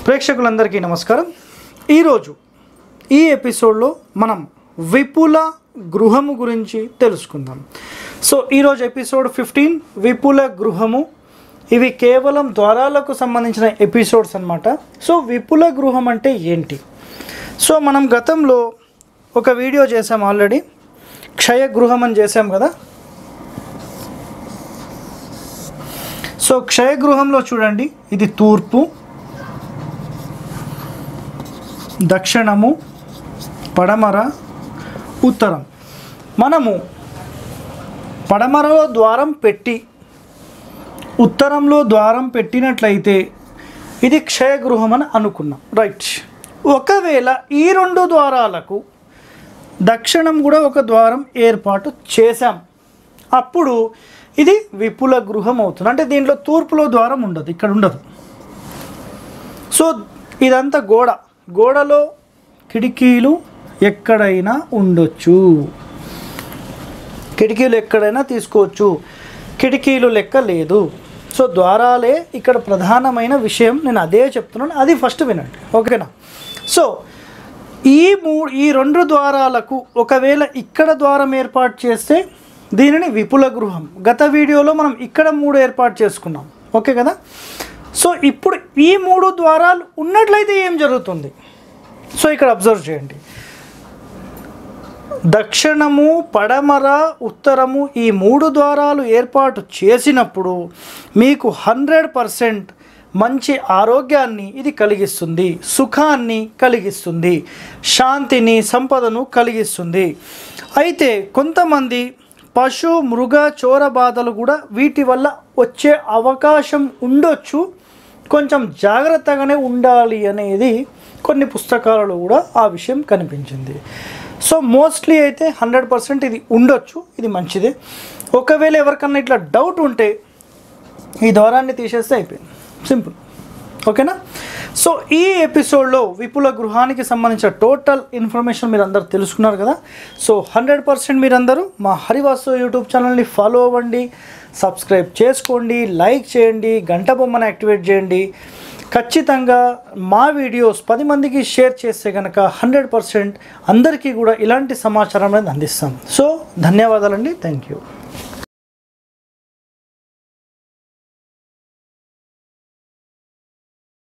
ప్రేక్షకులందరికీ నమస్కారం ఈరోజు ఈ ఎపిసోడ్లో మనం విపుల గృహము గురించి తెలుసుకుందాం సో ఈరోజు ఎపిసోడ్ ఫిఫ్టీన్ విపుల గృహము ఇవి కేవలం ద్వారాలకు సంబంధించిన ఎపిసోడ్స్ అన్నమాట సో విపుల గృహం అంటే ఏంటి సో మనం గతంలో ఒక వీడియో చేసాం ఆల్రెడీ క్షయ గృహం అని చేసాం కదా సో క్షయగృహంలో చూడండి ఇది తూర్పు దక్షిణము పడమర ఉత్తరం మనము పడమరలో ద్వారం పెట్టి ఉత్తరంలో ద్వారం పెట్టినట్లయితే ఇది క్షయగృహం అని అనుకున్నాం రైట్ ఒకవేళ ఈ రెండు ద్వారాలకు దక్షిణం కూడా ఒక ద్వారం ఏర్పాటు చేశాం అప్పుడు ఇది విపుల గృహం అవుతుంది అంటే దీంట్లో తూర్పులో ద్వారం ఉండదు ఇక్కడ ఉండదు సో ఇదంతా గోడ గోడలో కిటికీలు ఎక్కడైనా ఉండొచ్చు కిటికీలు ఎక్కడైనా తీసుకోవచ్చు కిటికీలు లెక్క లేదు సో ద్వారాలే ఇక్కడ ప్రధానమైన విషయం నేను అదే చెప్తున్నాను అది ఫస్ట్ వినండి ఓకేనా సో ఈ మూ ఈ రెండు ద్వారాలకు ఒకవేళ ఇక్కడ ద్వారం ఏర్పాటు చేస్తే దీనిని విపుల గృహం గత వీడియోలో మనం ఇక్కడ మూడు ఏర్పాటు చేసుకున్నాం ఓకే కదా సో ఇప్పుడు ఈ మూడు ద్వారాలు ఉన్నట్లయితే ఏం జరుగుతుంది సో ఇక్కడ అబ్జర్వ్ చేయండి దక్షిణము పడమర ఉత్తరము ఈ మూడు ద్వారాలు ఏర్పాటు చేసినప్పుడు మీకు హండ్రెడ్ పర్సెంట్ మంచి ఆరోగ్యాన్ని ఇది కలిగిస్తుంది సుఖాన్ని కలిగిస్తుంది శాంతిని సంపదను కలిగిస్తుంది అయితే కొంతమంది పశు మృగ చోర బాధలు కూడా వీటి వల్ల వచ్చే అవకాశం ఉండొచ్చు కొంచెం జాగ్రత్తగానే ఉండాలి అనేది కొన్ని పుస్తకాలలో కూడా ఆ విషయం కనిపించింది సో మోస్ట్లీ అయితే హండ్రెడ్ పర్సెంట్ ఇది ఉండొచ్చు ఇది మంచిదే ఒకవేళ ఎవరికన్నా ఇట్లా డౌట్ ఉంటే ఈ ద్వారాన్ని తీసేస్తే అయిపోయింది సింపుల్ ఓకేనా సో ఈ ఎపిసోడ్లో విపుల గృహానికి సంబంధించిన టోటల్ ఇన్ఫర్మేషన్ మీరు అందరు తెలుసుకున్నారు కదా సో హండ్రెడ్ పర్సెంట్ మీరందరూ మా హరివాసు యూట్యూబ్ ఛానల్ని ఫాలో అవ్వండి సబ్స్క్రైబ్ చేసుకోండి లైక్ చేయండి గంట బొమ్మను యాక్టివేట్ చేయండి ఖచ్చితంగా మా వీడియోస్ పది మందికి షేర్ చేస్తే కనుక హండ్రెడ్ పర్సెంట్ అందరికీ కూడా ఇలాంటి సమాచారం అనేది అందిస్తాం సో ధన్యవాదాలండి థ్యాంక్ యూ